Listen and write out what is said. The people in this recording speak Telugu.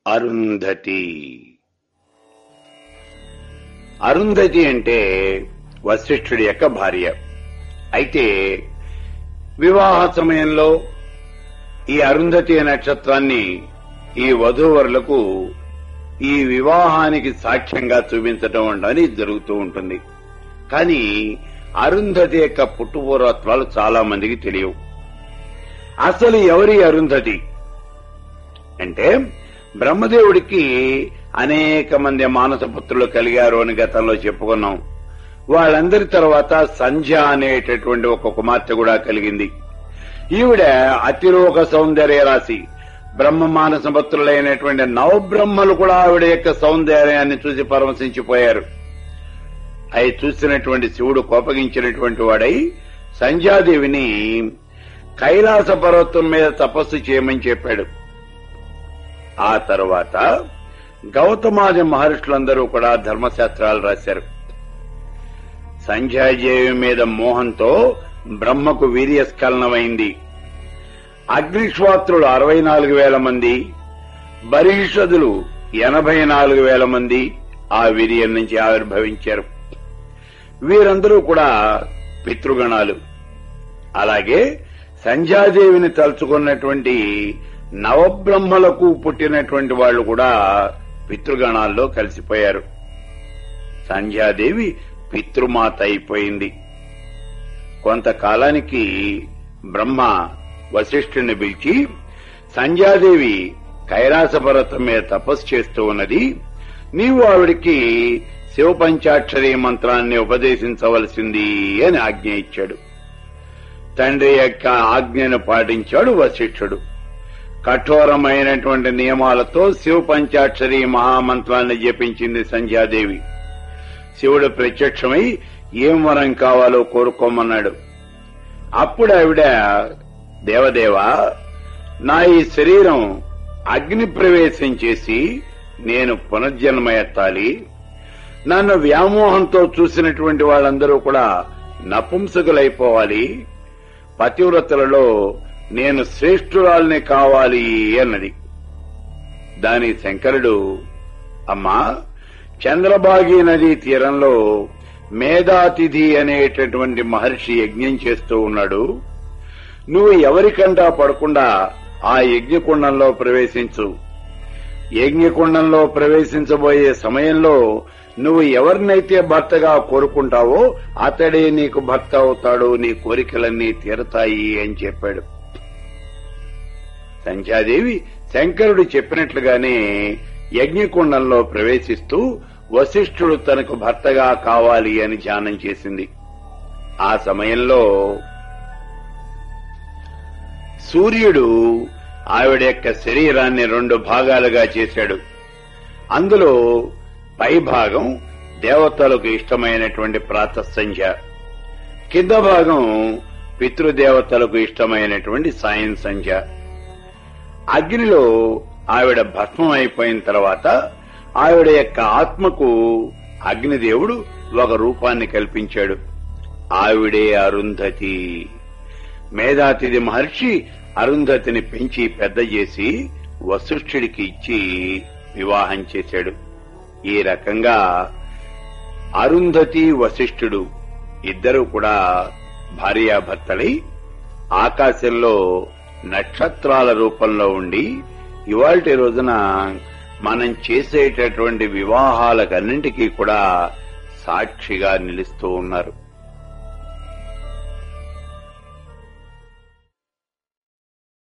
అరుంధతి అరుంధతి అంటే వశిష్ఠుడి యొక్క భార్య అయితే వివాహ సమయంలో ఈ అరుంధతి నక్షత్రాన్ని ఈ వధూవరులకు ఈ వివాహానికి సాక్ష్యంగా చూపించటం అనేది జరుగుతూ ఉంటుంది కానీ అరుంధతి యొక్క పుట్టుపూర్వత్వాలు చాలా మందికి తెలియవు అసలు ఎవరి అరుంధతి అంటే బ్రహ్మదేవుడికి అనేక మంది మానస పుత్రులు కలిగారు అని గతంలో చెప్పుకున్నాం వాళ్ళందరి తర్వాత సంధ్య అనేటటువంటి ఒక కుమార్తె కూడా కలిగింది ఈవిడ అతిలోక సౌందర్య రాశి బ్రహ్మ మానస పుత్రులైనటువంటి నవబ్రహ్మలు కూడా ఆవిడ యొక్క సౌందర్యాన్ని చూసి పరమశించిపోయారు అవి చూసినటువంటి శివుడు కోపగించినటువంటి వాడై సంధ్యాదేవిని కైలాస పర్వతం మీద తపస్సు చేయమని చెప్పాడు ఆ తరువాత గౌతమాది మహర్షులందరూ కూడా ధర్మశాస్త్రాలు రాశారు సంధ్యాదేవి మీద మోహంతో బ్రహ్మకు వీర్యస్ఖలనమైంది అగ్నిశ్వాత్రులు అరవై నాలుగు వేల మంది బరీషదులు ఎనభై నాలుగు వేల మంది ఆ వీర్యం నుంచి ఆవిర్భవించారు వీరందరూ కూడా పితృగణాలు అలాగే సంధ్యాదేవిని తలుచుకున్నటువంటి నవబ్రహ్మలకు పుట్టినటువంటి వాళ్ళు కూడా పితృగణాల్లో కలిసిపోయారు సంధ్యాదేవి పితృమాత అయిపోయింది కొంతకాలానికి బ్రహ్మ వశిష్ఠుని పిలిచి సంధ్యాదేవి కైలాస పర్వతం మీద తపస్సు చేస్తూ ఉన్నది నీవు ఆవిడికి శివ పంచాక్షరి మంత్రాన్ని ఉపదేశించవలసింది అని ఆజ్ఞ ఇచ్చాడు తండ్రి యొక్క ఆజ్ఞను పాటించాడు వశిష్ఠుడు కఠోరమైనటువంటి నియమాలతో శివ పంచాక్షరి మహామంత్రాన్ని జపించింది సంధ్యాదేవి శివుడు ప్రత్యక్షమై ఏం వరం కావాలో కోరుకోమన్నాడు అప్పుడు ఆవిడ దేవదేవా నా ఈ శరీరం అగ్ని ప్రవేశం చేసి నేను పునర్జన్మ ఎత్తాలి నన్ను వ్యామోహంతో చూసినటువంటి వాళ్ళందరూ కూడా నపుంసకులైపోవాలి పతివ్రతలలో నేను శ్రేష్ఠురాల్ని కావాలి అన్నది దాని శంకరుడు అమ్మా చంద్రబాగి నదీ తీరంలో మేధాతిథి అనేటటువంటి మహర్షి యజ్ఞం చేస్తూ ఉన్నాడు నువ్వు ఎవరికంటా పడకుండా ఆ యజ్ఞకుండంలో ప్రవేశించు యజ్ఞకుండంలో ప్రవేశించబోయే సమయంలో నువ్వు ఎవరినైతే భర్తగా కోరుకుంటావో అతడే నీకు భర్త అవుతాడు నీ కోరికలన్నీ తీరతాయి అని చెప్పాడు సంధ్యాదేవి శంకరుడు చెప్పినట్లుగానే యజ్ఞకుండంలో ప్రవేశిస్తూ వశిష్ఠుడు తనకు భర్తగా కావాలి అని ధ్యానం చేసింది ఆ సమయంలో సూర్యుడు ఆవిడ యొక్క శరీరాన్ని రెండు భాగాలుగా చేశాడు అందులో పై భాగం దేవతలకు ఇష్టమైనటువంటి ప్రాతసంధ్య కింద భాగం పితృదేవతలకు ఇష్టమైనటువంటి సాయం సంధ్య అగ్నిలో ఆవిడ భస్మం అయిపోయిన తర్వాత ఆవిడ యొక్క ఆత్మకు అగ్నిదేవుడు ఒక రూపాన్ని కల్పించాడు ఆవిడే అరుంధతి మేధాతిథి మహర్షి అరుంధతిని పెంచి పెద్ద చేసి వశిష్ఠుడికి ఇచ్చి వివాహం చేశాడు ఈ రకంగా అరుంధతి వశిష్ఠుడు ఇద్దరు కూడా భార్యాభర్తలై ఆకాశంలో నక్షత్రాల రూపంలో ఉండి ఇవాల్టి రోజున మనం చేసేటటువంటి వివాహాలకన్నింటికీ కూడా సాక్షిగా నిలుస్తూ ఉన్నారు